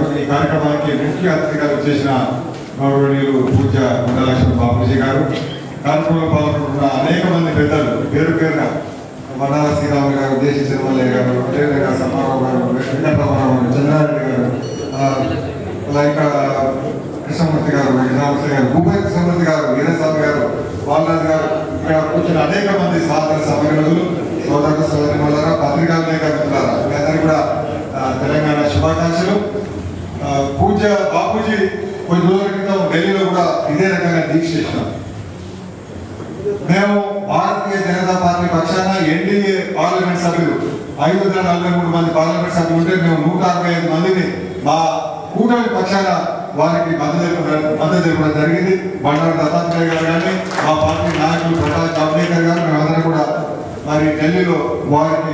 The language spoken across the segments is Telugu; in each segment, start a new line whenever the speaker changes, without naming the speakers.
ఈ కార్యక్రమానికి ముఖ్య అతిథిగా చేసిన గౌరవనీయులు పూజ మండలక్ష్మి బాబుజీ గారు కార్యక్రమంలో పాల్గొంటున్న అనేక మంది పెద్దలు పేరు పేరున వనాల శ్రీరాములు గారు దేశీ సిరిమల్లయ్య గారు వెంకటేశ్వర గారు సమ్మారావు గారు వెంకటరామారావు గారు చంద్రారెడ్డి గారు ఆ, లైక్ కృష్ణమూర్తి గారు వెంకటరామూర్తి గారు భూపతి కృష్ణమూర్తి గారు వీరస్వామి గారు బాలరాజు గారు ఇక్కడ కూర్చున్న అనేక మంది స్వాతంత్ర సమగ్రులు సోదర సోదరి మల్లారా పత్రికా లేఖ మిత్రులారా మీ అందరికీ కూడా ఆ, తెలంగాణ శుభాకాంక్షలు ఆ, పూజ బాపూజీ కొన్ని రోజుల క్రితం ఢిల్లీలో కూడా ఇదే రకంగా దీక్ష చేసినాం మేము భారతీయ జనతా పార్టీ పక్షాన ఎన్డీఏ పార్లమెంట్ సభ్యులు ఐదు వందల నలభై మూడు మంది పార్లమెంట్ సభ్యులు ఉంటే మేము నూట అరవై ఐదు మందిని మా కూటమి పక్షాన వారికి మద్దతు తెలుపడం- మద్దతు తెలపడం జరిగింది బండారు దత్తాత్రేయ గారు కానీ మా పార్టీ నాయకులు ప్రకాష్ జావడేకర్ గారు మేమందరం కూడా మరి ఢిల్లీలో వారికి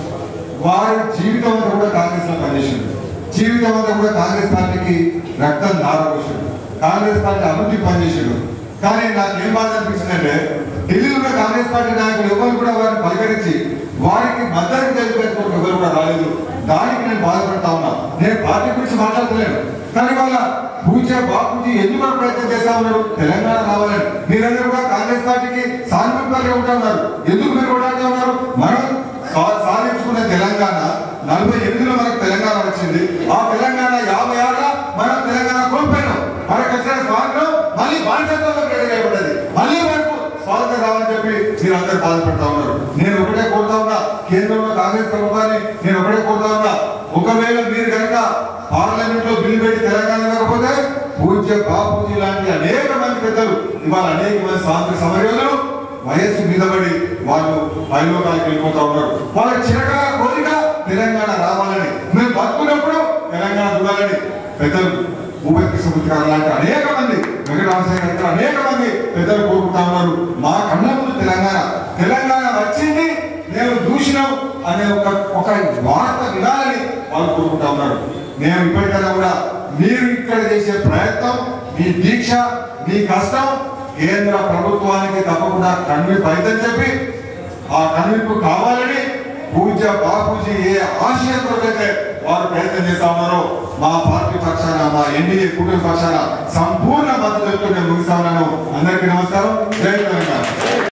వారి జీవితం అంతా కూడా కాంగ్రెస్ లో పనిచేసింది జీవితం అంతా కూడా కాంగ్రెస్ పార్టీకి రక్తం దారపోసాడు కాంగ్రెస్ పార్టీ అభివృద్ధి పనిచేసాడు కానీ నాకు ఏం బాధ అనిపించిందంటే ఢిల్లీలో ఉన్న కాంగ్రెస్ పార్టీ నాయకులు ఎవరు కూడా వారిని పలకరించి వారికి మద్దతు తెలిపేటువంటి ఎవరు కూడా రాలేదు దానికి నేను బాధపడతా ఉన్నా నేను పార్టీ గురించి మాట్లాడతలేను కానీ వాళ్ళ పూజ బాపూజీ ఎందుకు ప్రయత్నం చేస్తా ఉన్నారు తెలంగాణ రావాలని మీరందరూ కూడా కాంగ్రెస్ పార్టీకి సానుభూతిగా ఉంటా ఉన్నారు ఎందుకు మీరు కొట్లాడుతూ ఉన్నారు మనం సా- సాధించుకున్న తెలంగాణ నలభై ఎనిమిదిలో మనకు తెలంగాణ వచ్చింది ఆ తెలంగాణ యాభై ఆరుల మనం తెలంగాణ కోల్పోయినాం మనకు వచ్చిన స్వాతంత్రం మళ్ళీ బానిసత్వంలోకి ఎదురైపడ్డది మళ్ళీ మనకు స్వాతంత్రం రావాలని చెప్పి మీరు అందరూ బాధపడతా ఉన్నారు నేను ఒకటే కోరుతా ఉన్నా కేంద్రంలో కాంగ్రెస్ ప్రభుత్వాన్ని నేను ఒకటే కోరుతా ఉన్నా ఒకవేళ మీరు కనుక పార్లమెంట్ లో బిల్లు పెట్టి తెలంగాణ ఇవ్వకపోతే పూజ్య బాపూజీ లాంటి అనేక మంది పెద్దలు ఇవాళ అనేక మంది స్వాతంత్ర సమరయోధులు వయస్సు మీద పడి వాళ్ళు పైలోకాలకు వెళ్ళిపోతా ఉన్నారు వాళ్ళ చిరకాల కోరిక తెలంగాణ రావాలని మేము బతుకున్నప్పుడు తెలంగాణ చూడాలని పెద్దలు భూపతి కృష్ణమూర్తి గారు లాంటి అనేక మంది వెంకటరామసాయి గారు అనేక మంది పెద్దలు కోరుకుంటా ఉన్నారు మా కళ్ళ ముందు తెలంగాణ తెలంగాణ వచ్చింది మేము చూసినాం అనే ఒక ఒక వార్త వినాలని వాళ్ళు కోరుకుంటా ఉన్నారు మేము ఇప్పటికైనా కూడా మీరు ఇక్కడ చేసే ప్రయత్నం మీ దీక్ష మీ కష్టం కేంద్ర ప్రభుత్వానికి తప్పకుండా కన్విన్స్ అయితని చెప్పి ఆ కన్వింపు కావాలని పూజ్య బాపూజీ ఏ ఆశయంతో అయితే వారు ప్రయత్నం చేస్తా ఉన్నారో మా పార్టీ పక్షాన మా ఎన్డీఏ కుటుంబ పక్షాన సంపూర్ణ మద్దతు నేను ముగిస్తా ఉన్నాను అందరికీ నమస్కారం జై తెలంగాణ